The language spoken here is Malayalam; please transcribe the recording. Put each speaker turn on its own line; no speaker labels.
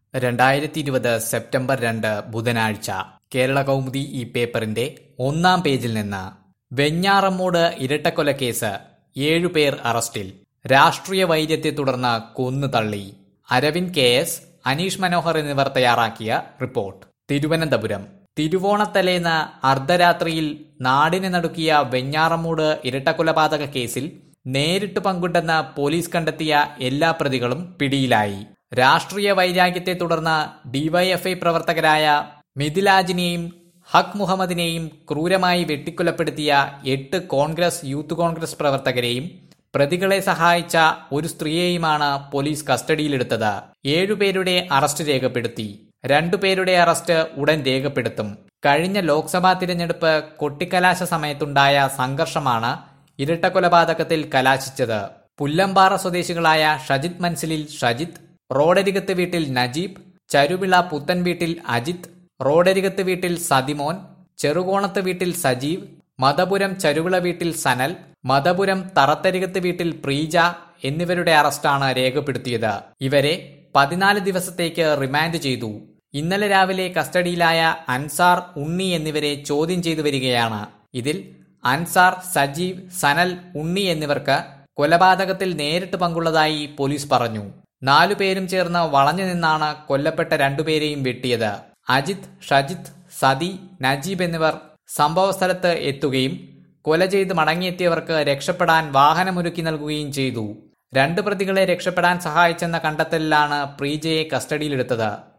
രണ്ടായിരത്തി ഇരുപത് സെപ്റ്റംബർ രണ്ട് ബുധനാഴ്ച കേരള കൗമുദി ഈ പേപ്പറിന്റെ ഒന്നാം പേജിൽ നിന്ന് വെഞ്ഞാറമ്മൂട് ഇരട്ടക്കൊലക്കേസ് ഏഴുപേർ അറസ്റ്റിൽ രാഷ്ട്രീയ വൈര്യത്തെ തുടർന്ന് കൊന്നു തള്ളി അരവിന്ദ് കെ എസ് അനീഷ് മനോഹർ എന്നിവർ തയ്യാറാക്കിയ റിപ്പോർട്ട് തിരുവനന്തപുരം തിരുവോണത്തലേന്ന് അർദ്ധരാത്രിയിൽ നാടിനെ നടുക്കിയ വെഞ്ഞാറമ്മൂട് ഇരട്ടക്കൊലപാതക കേസിൽ നേരിട്ട് പങ്കുണ്ടെന്ന് പോലീസ് കണ്ടെത്തിയ എല്ലാ പ്രതികളും പിടിയിലായി രാഷ്ട്രീയ വൈരാഗ്യത്തെ തുടർന്ന് ഡിവൈഎഫ്ഐ പ്രവർത്തകരായ മിഥിലാജിനെയും ഹക് മുഹമ്മദിനെയും ക്രൂരമായി വെട്ടിക്കൊലപ്പെടുത്തിയ എട്ട് കോൺഗ്രസ് യൂത്ത് കോൺഗ്രസ് പ്രവർത്തകരെയും പ്രതികളെ സഹായിച്ച ഒരു സ്ത്രീയെയുമാണ് പോലീസ് കസ്റ്റഡിയിലെടുത്തത് ഏഴുപേരുടെ അറസ്റ്റ് രേഖപ്പെടുത്തി രണ്ടുപേരുടെ അറസ്റ്റ് ഉടൻ രേഖപ്പെടുത്തും കഴിഞ്ഞ ലോക്സഭാ തിരഞ്ഞെടുപ്പ് കൊട്ടിക്കലാശ സമയത്തുണ്ടായ സംഘർഷമാണ് ഇരട്ടക്കൊലപാതകത്തിൽ കലാശിച്ചത് പുല്ലമ്പാറ സ്വദേശികളായ ഷജിത് മൻസിലിൽ ഷജിത് റോഡരികത്ത് വീട്ടിൽ നജീബ് ചരുവിള പുത്തൻ വീട്ടിൽ അജിത് റോഡരികത്ത് വീട്ടിൽ സതിമോൻ ചെറുകോണത്ത് വീട്ടിൽ സജീവ് മതപുരം ചരുവിള വീട്ടിൽ സനൽ മതപുരം തറത്തരികത്ത് വീട്ടിൽ പ്രീജ എന്നിവരുടെ അറസ്റ്റാണ് രേഖപ്പെടുത്തിയത് ഇവരെ പതിനാല് ദിവസത്തേക്ക് റിമാൻഡ് ചെയ്തു ഇന്നലെ രാവിലെ കസ്റ്റഡിയിലായ അൻസാർ ഉണ്ണി എന്നിവരെ ചോദ്യം ചെയ്തു വരികയാണ് ഇതിൽ അൻസാർ സജീവ് സനൽ ഉണ്ണി എന്നിവർക്ക് കൊലപാതകത്തിൽ നേരിട്ട് പങ്കുള്ളതായി പോലീസ് പറഞ്ഞു നാലുപേരും ചേർന്ന് വളഞ്ഞു നിന്നാണ് കൊല്ലപ്പെട്ട രണ്ടുപേരെയും വെട്ടിയത് അജിത് ഷജിത് സതി നജീബ് എന്നിവർ സംഭവസ്ഥലത്ത് എത്തുകയും കൊല ചെയ്ത് മടങ്ങിയെത്തിയവർക്ക് രക്ഷപ്പെടാൻ വാഹനമൊരുക്കി നൽകുകയും ചെയ്തു രണ്ട് പ്രതികളെ രക്ഷപ്പെടാൻ സഹായിച്ചെന്ന കണ്ടെത്തലിലാണ് പ്രീജയെ കസ്റ്റഡിയിലെടുത്തത്